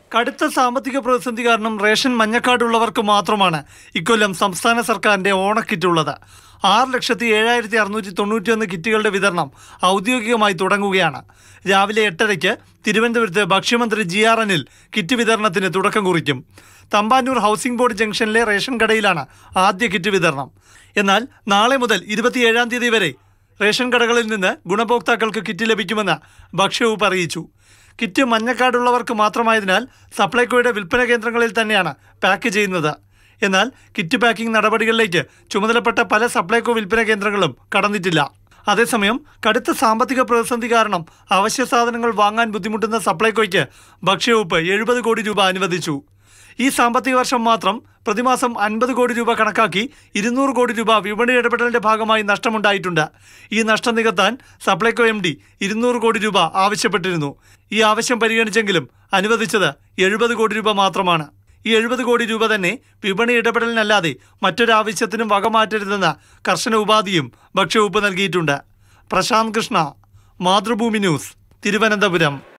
കടുത്ത സാമ്പത്തിക പ്രതിസന്ധി കാരണം റേഷൻ മഞ്ഞക്കാടുള്ളവർക്ക് മാത്രമാണ് ഇക്കൊല്ലം സംസ്ഥാന സർക്കാരിന്റെ ഓണക്കിറ്റ് ഉള്ളത് ആറ് ലക്ഷത്തി ഏഴായിരത്തി അറുന്നൂറ്റി തൊണ്ണൂറ്റിയൊന്ന് കിറ്റുകളുടെ വിതരണം ഔദ്യോഗികമായി തുടങ്ങുകയാണ് രാവിലെ എട്ടരയ്ക്ക് തിരുവനന്തപുരത്ത് ഭക്ഷ്യമന്ത്രി ജി ആർ അനിൽ കിറ്റ് വിതരണത്തിന് തുടക്കം കുറിക്കും തമ്പാനൂർ ഹൗസിംഗ് ബോർഡ് ജംഗ്ഷനിലെ റേഷൻ കടയിലാണ് ആദ്യ കിറ്റ് വിതരണം എന്നാൽ നാളെ മുതൽ ഇരുപത്തിയേഴാം തീയതി വരെ റേഷൻ കടകളിൽ നിന്ന് ഗുണഭോക്താക്കൾക്ക് കിറ്റ് ലഭിക്കുമെന്ന് ഭക്ഷ്യവകുപ്പ് അറിയിച്ചു കിറ്റ് മഞ്ഞക്കാടുള്ളവർക്ക് മാത്രമായതിനാൽ സപ്ലൈകോയുടെ വിൽപ്പന കേന്ദ്രങ്ങളിൽ തന്നെയാണ് പാക്ക് ചെയ്യുന്നത് എന്നാൽ കിറ്റ് പാക്കിംഗ് നടപടികളിലേക്ക് ചുമതലപ്പെട്ട പല സപ്ലൈകോ വിൽപ്പന കേന്ദ്രങ്ങളും കടന്നിട്ടില്ല അതേസമയം കടുത്ത സാമ്പത്തിക പ്രതിസന്ധി കാരണം അവശ്യ സാധനങ്ങൾ വാങ്ങാൻ ബുദ്ധിമുട്ടുന്ന സപ്ലൈകോയ്ക്ക് ഭക്ഷ്യവകുപ്പ് എഴുപത് കോടി രൂപ അനുവദിച്ചു ഈ സാമ്പത്തിക വർഷം മാത്രം പ്രതിമാസം അൻപത് കോടി രൂപ കണക്കാക്കി ഇരുന്നൂറ് കോടി രൂപ വിപണി ഇടപെടലിന്റെ ഭാഗമായി നഷ്ടമുണ്ടായിട്ടുണ്ട് ഈ നഷ്ടം നികത്താൻ സപ്ലൈകോ എം ഡി ഇരുന്നൂറ് കോടി രൂപ ആവശ്യപ്പെട്ടിരുന്നു ഈ ആവശ്യം പരിഗണിച്ചെങ്കിലും അനുവദിച്ചത് എഴുപത് കോടി രൂപ മാത്രമാണ് ഈ എഴുപത് കോടി രൂപ തന്നെ വിപണി ഇടപെടലിനല്ലാതെ മറ്റൊരാവശ്യത്തിനും വകമാറ്റരുതെന്ന കർശന ഉപാധിയും ഭക്ഷ്യവകുപ്പ് നൽകിയിട്ടുണ്ട് പ്രശാന്ത് കൃഷ്ണ മാതൃഭൂമി ന്യൂസ് തിരുവനന്തപുരം